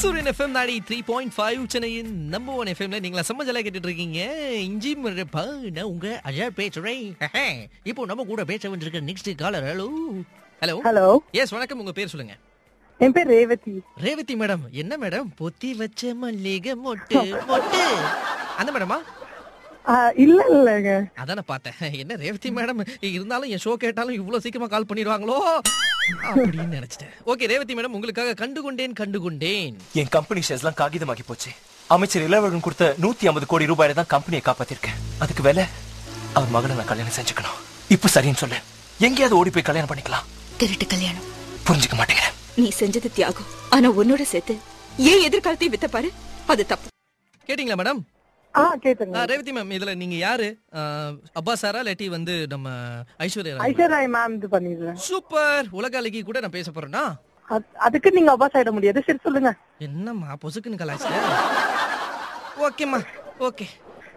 சூரியன் FM ninety three point five சென்னையின் number one எஃப்எம்ல நீங்களா செம்ம ஜலா கேட்டுட்டு இருக்கீங்க இஞ்சி மரப்பா நான் உங்க அஜா பேசுறேன் ஹஹே. இப்போ நம்ம கூட பேச வேண்டியிருக்க next caller hello hello hello yes வணக்கம் உங்க பேர் சொல்லுங்க என் பேர் ரேவதி ரேவதி மேடம் என்ன மேடம் பொத்தி வச்ச மல்லிகை மொட்டு மொட்டு அந்த மேடமா ஆ, இல்ல இல்லங்க அதானே பார்த்தேன் என்ன ரேவதி மேடம் இருந்தாலும் என் ஷோ கேட்டாலும் இவ்வளவு சீக்கிரமா கால் பண்ணிடுவாங்களோ அப்படின்னு நினைச்சிட்டேன் ஓகே ரேவதி மேடம் உங்களுக்காக கண்டுகொண்டேன் கண்டுகொண்டேன் என் கம்பெனி ஷேர்ஸ்லாம் காகிதமாகி போச்சு அமைச்சர் இளவழகன் கொடுத்த நூத்தி ஐம்பது கோடி ரூபாயில தான் கம்பெனியை காப்பாத்திருக்கேன் அதுக்கு வேலை அவர் மகளை நான் கல்யாணம் செஞ்சுக்கணும் இப்ப சரின்னு சொல்லு எங்கேயாவது ஓடி போய் கல்யாணம் பண்ணிக்கலாம் திருட்டு கல்யாணம் புரிஞ்சுக்க மாட்டேங்கிறேன் நீ செஞ்சது தியாகம் ஆனா உன்னோட சேர்த்து ஏன் எதிர்காலத்தையும் வித்த பாரு அது தப்பு கேட்டிங்களா மேடம் ஆ கேட்டுங்க ஆ, ரேவதி மேம் இதுல நீங்க யாரு ஆ, அப்பா சாரா இல்லாட்டி வந்து நம்ம ஐஸ்வர்யா ராய் ஐஸ்வர்யா மேம் இது பண்ணிடுறேன் சூப்பர் உலக அழகி கூட நான் பேச போறேன்னா அது- அதுக்கு நீங்க அப்பாஸ் ஆயிட முடியாது சரி சொல்லுங்க என்னம்மா பொசுக்குன்னு கலாச்சிட்ட ஓகேம்மா ஓகே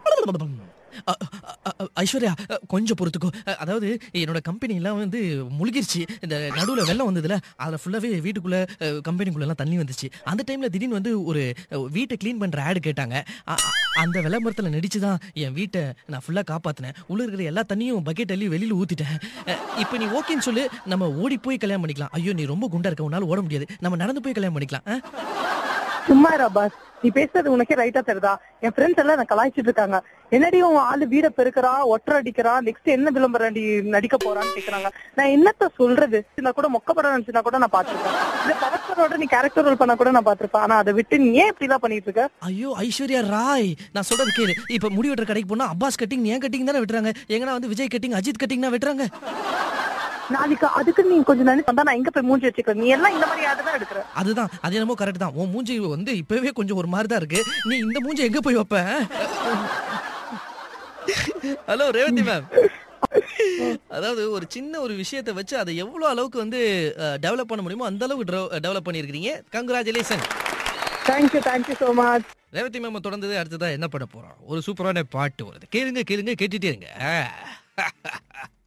அ, அ, அ, ஐஸ்வர்யா அ, கொஞ்சம் பொறுத்துக்கோ அ, அதாவது என்னோட கம்பெனி எல்லாம் வந்து முழுகிருச்சு இந்த நடுவுல வெள்ளம் வந்ததுல அதுல ஃபுல்லாவே வீட்டுக்குள்ள அ, கம்பெனிக்குள்ள எல்லாம் தண்ணி வந்துச்சு அந்த டைம்ல திடீர்னு வந்து ஒரு அ, வீட்டை க்ளீன் பண்ற ஆடு கேட்டாங்க அ, அ, அந்த விளம்பரத்துல நடிச்சு தான் என் வீட்டை நான் ஃபுல்லா காப்பாத்தினேன் உள்ள இருக்கிற எல்லா தண்ணியும் பக்கெட் அள்ளி வெளியில ஊத்திட்டேன் அ, இப்போ நீ ஓகேன்னு சொல்லு நம்ம ஓடி போய் கல்யாணம் பண்ணிக்கலாம் ஐயோ நீ ரொம்ப குண்டா இருக்க உன்னால ஓட முடியாது நம்ம நடந்து போய் கல்யாணம் பண்ணிக்கலாம் ஆ? சும்மா இரு அப்பாஸ் நீ பேசுறது உனக்கே ரைட்டா தெரியுதா என் ஃப்ரெண்ட்ஸ் எல்லாம் நான் கலாய்ச்சிட்டு இருக்காங்க என்னடி உன் ஆளு வீட பெருக்கிறா ஒற்ற அடிக்கிறா நெக்ஸ்ட் என்ன விளம்பரம் அடி நடிக்க போறான்னு கேக்குறாங்க நான் என்னத்த சொல்றது நான் கூட மொக்க படம் நினைச்சுனா கூட நான் பாத்திருக்கேன் இந்த பரஸ்பரோட நீ கேரக்டர் ரோல் பண்ணா கூட நான் பாத்திருப்பேன் ஆனா அதை விட்டு நீ ஏன் இப்படி எல்லாம் பண்ணிட்டு இருக்க ஐயோ ஐஸ்வர்யா ராய் நான் சொல்றது கேளு இப்ப முடி வெட்டுற கடைக்கு போனா அப்பாஸ் கட்டிங் ஏன் கட்டிங் தானே வெட்டுறாங்க எங்கனா வந்து விஜய் கட்டிங் அஜித் கட்டிங் தான் வெட்டுறாங்க நாளைக்கு அதுக்கு நீ கொஞ்சம் நினைச்சு வந்தா நான் எங்க போய் மூஞ்சி வச்சுக்கிறேன் நீ எல்லாம் இந்த மாதிரி ஆடு தான் எடுக்கிற அதுதான் அது என்னமோ கரெக்ட் தான் உன் மூஞ்சி வந்து இப்பவே கொஞ்சம் ஒரு மாதிரி தான் இருக்கு நீ இந்த மூஞ்சி எங்க போய் வைப்ப ஹலோ ரேவதி மேம் அதாவது ஒரு சின்ன ஒரு விஷயத்தை வச்சு அதை எவ்வளவு அளவுக்கு வந்து டெவலப் பண்ண முடியுமோ அந்த அளவுக்கு டெவலப் பண்ணியிருக்கீங்க congratulation thank you thank you so much Revathi ma'am தொடர்ந்தது அடுத்ததா என்ன பண்ண போறோம் ஒரு சூப்பரான பாட்டு வருது கேளுங்க கேளுங்க கேட்டுட்டே இருங்க